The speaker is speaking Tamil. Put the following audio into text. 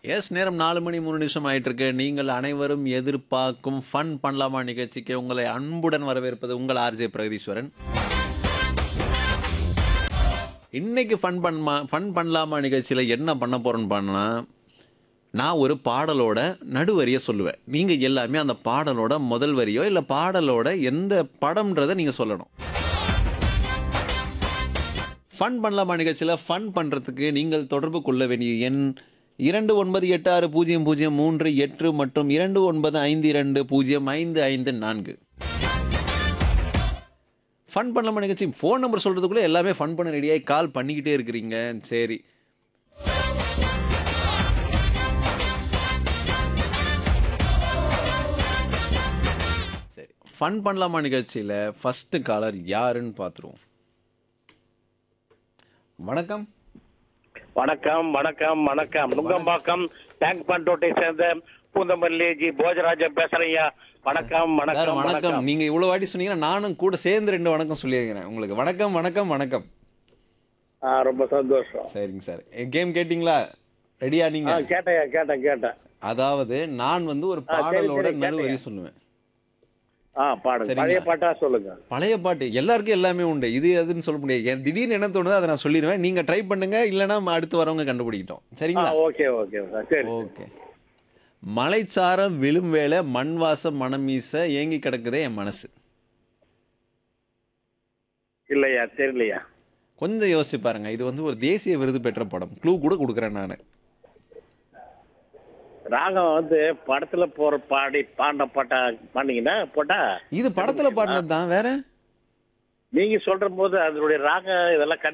எஸ் நேரம் நாலு மணி மூணு நிமிஷம் ஆயிட்டு இருக்கு நீங்கள் அனைவரும் எதிர்பார்க்கும் ஃபன் பண்ணலாமா நிகழ்ச்சிக்கு உங்களை அன்புடன் வரவேற்பது உங்கள் ஆர்ஜே பிரகதீஸ்வரன் இன்னைக்கு ஃபன் பண்ணமா ஃபன் பண்ணலாமா நிகழ்ச்சியில் என்ன பண்ண போறேன்னு பண்ணா நான் ஒரு பாடலோட நடுவரியை சொல்லுவேன் நீங்கள் எல்லாமே அந்த பாடலோட முதல் வரியோ இல்லை பாடலோட எந்த படம்ன்றதை நீங்கள் சொல்லணும் ஃபன் பண்ணலாமா நிகழ்ச்சியில் ஃபன் பண்ணுறதுக்கு நீங்கள் தொடர்பு கொள்ள வேண்டிய எண் இரண்டு ஒன்பது எட்டு ஆறு பூஜ்ஜியம் பூஜ்ஜியம் மூன்று எட்டு மற்றும் இரண்டு ஒன்பது ஐந்து இரண்டு பூஜ்ஜியம் ஐந்து ஐந்து நான்கு ஃபன் பண்ணலாமா நிகழ்ச்சி ஃபோன் நம்பர் சொல்கிறதுக்குள்ளே எல்லாமே ஃபன் பண்ண ரெடியாகி கால் பண்ணிக்கிட்டே இருக்கிறீங்க சரி சரி ஃபன் பண்ணலாமா நிகழ்ச்சியில் ஃபஸ்ட்டு காலர் யாருன்னு பார்த்துருவோம் வணக்கம் வணக்கம் வணக்கம் வணக்கம் நுங்கம்பாக்கம் டேங்க் பண்டோட்டை சேர்ந்த பூந்தமல்லி ஜி போஜராஜன் பேசுறேன்யா வணக்கம் சார் வணக்கம் வணக்கம் வணக்கம் நீங்க இவ்வளவு வாட்டி சொன்னீங்கன்னா நானும் கூட சேர்ந்து ரெண்டு வணக்கம் சொல்லியிருக்கிறேன் உங்களுக்கு வணக்கம் வணக்கம் வணக்கம் ஆ, ரொம்ப சந்தோஷம் சரிங்க சார் கேம் கேட்டிங்களா ரெடியா நீங்க ஆ கேட்டேன் கேட்டேன் கேட்டேன் அதாவது நான் வந்து ஒரு ஆ, சரி, பாடலோட சரி, நடுவரி கேட்டேன். சொல்லுவேன் ஆ பாடுங்க சரிங்களா? பழைய பாட்டா சொல்லுங்க பழைய பாட்டு எல்லாருக்கும் எல்லாமே உண்டு இது எதுன்னு சொல்ல முடியாது என் திடீர்னு என்ன தோணுதோ அதை நான் சொல்லிடுவேன் நீங்க ட்ரை பண்ணுங்க இல்லைன்னா அடுத்து வரவங்க கண்டுபிடிக்கிட்டோம் ஆ சரிங்களா ஓகே ஓகே சரி ஓகே மலைச்சாரம் விழும் வேலை மண் வாசம் மனம் வீச ஏங்கி கிடக்குதே என் மனசு இல்லையா தெரியலையா கொஞ்சம் யோசிச்சு பாருங்க இது வந்து ஒரு தேசிய விருது பெற்ற படம் க்ளூ கூட கொடுக்குறேன் நான் ராகம் வந்து படத்துல போற பாடி பாண்ட பாட்டா பாண்டிங்கன்னா போட்டா இது படத்துல பாடினது தான் வேற நீங்க சொல்ற போது அதனுடைய ராகம் இதெல்லாம்